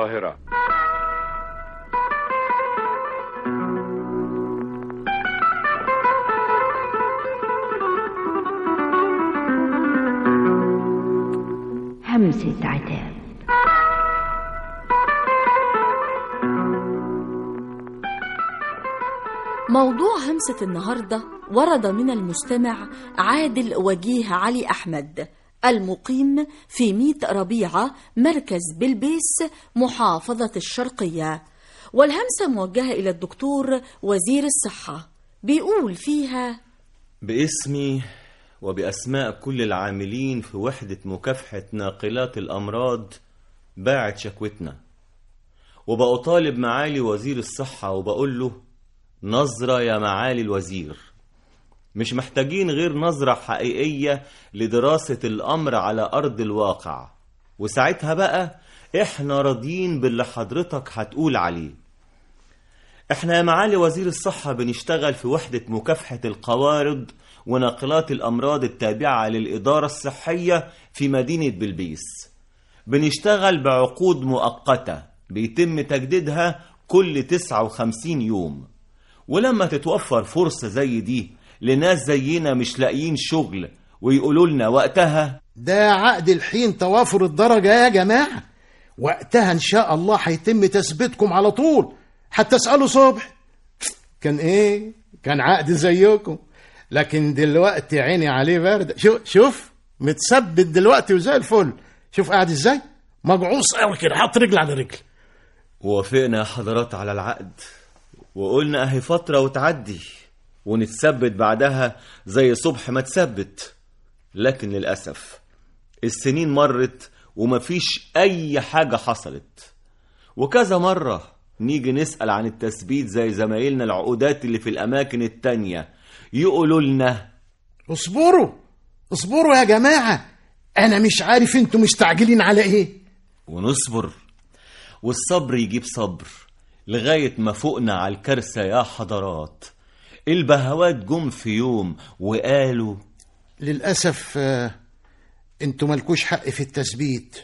القاهرة همسة عتاب موضوع همسة النهاردة ورد من المستمع عادل وجيه علي أحمد المقيم في ميت ربيعة مركز بلبيس محافظة الشرقية والهمسة موجهة إلى الدكتور وزير الصحة بيقول فيها باسمي وبأسماء كل العاملين في وحدة مكافحة ناقلات الأمراض باعت شكوتنا وبأطالب معالي وزير الصحة وبقول له نظرة يا معالي الوزير مش محتاجين غير نظرة حقيقية لدراسة الأمر على أرض الواقع وساعتها بقى إحنا راضيين باللي حضرتك هتقول عليه إحنا يا معالي وزير الصحة بنشتغل في وحدة مكافحة القوارض وناقلات الأمراض التابعة للإدارة الصحية في مدينة بلبيس بنشتغل بعقود مؤقتة بيتم تجديدها كل 59 يوم ولما تتوفر فرصة زي دي لناس زينا مش لاقيين شغل ويقولوا لنا وقتها ده عقد الحين توافر الدرجة يا جماعة وقتها إن شاء الله هيتم تثبيتكم على طول حتى اسألوا صبح كان إيه؟ كان عقد زيكم لكن دلوقتي عيني عليه باردة شوف شوف متثبت دلوقتي وزي الفل شوف قاعد ازاي مجعوص قوي كده حاط رجل على رجل ووافقنا يا حضرات على العقد وقلنا اهي فترة وتعدي ونتثبت بعدها زي صبح ما تثبت لكن للأسف السنين مرت ومفيش أي حاجة حصلت وكذا مرة نيجي نسأل عن التثبيت زي زمايلنا العقودات اللي في الأماكن التانية يقولوا لنا اصبروا اصبروا يا جماعة أنا مش عارف انتوا مستعجلين على إيه ونصبر والصبر يجيب صبر لغاية ما فوقنا على الكارثة يا حضرات البهوات جم في يوم وقالوا للأسف آه، انتوا مالكوش حق في التثبيت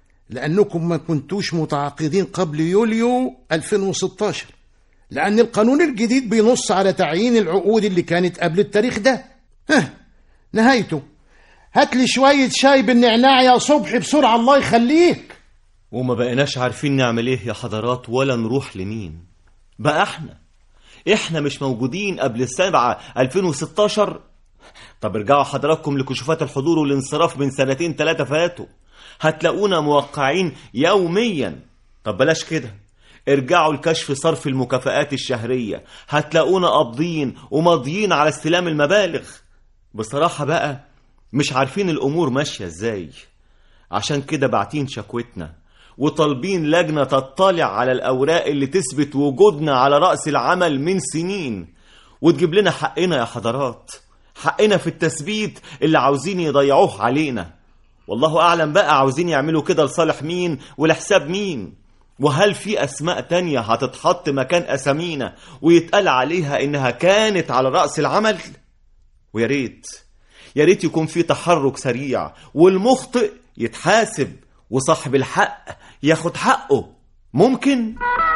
لأنكم ما كنتوش متعاقدين قبل يوليو 2016 لأن القانون الجديد بينص على تعيين العقود اللي كانت قبل التاريخ ده ها نهايته هات لي شوية شاي بالنعناع يا صبحي بسرعة الله يخليك وما بقيناش عارفين نعمل ايه يا حضرات ولا نروح لمين بقى احنا احنا مش موجودين قبل السبعة 2016 طب ارجعوا حضراتكم لكشوفات الحضور والانصراف من سنتين ثلاثة فاتوا هتلاقونا موقعين يوميا طب بلاش كده ارجعوا لكشف صرف المكافآت الشهرية هتلاقونا قابضين وماضيين على استلام المبالغ بصراحة بقى مش عارفين الأمور ماشية ازاي عشان كده باعتين شكوتنا وطالبين لجنة تطلع على الأوراق اللي تثبت وجودنا على رأس العمل من سنين وتجيب لنا حقنا يا حضرات حقنا في التثبيت اللي عاوزين يضيعوه علينا والله أعلم بقى عاوزين يعملوا كده لصالح مين ولحساب مين وهل في أسماء تانية هتتحط مكان أسامينا ويتقال عليها إنها كانت على رأس العمل ويا ريت يا ريت يكون في تحرك سريع والمخطئ يتحاسب وصاحب الحق ياخد حقه ممكن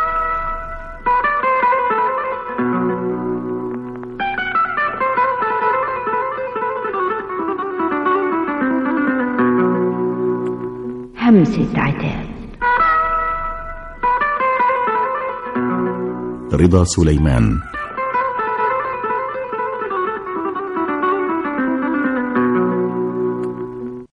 همسة عتاب رضا سليمان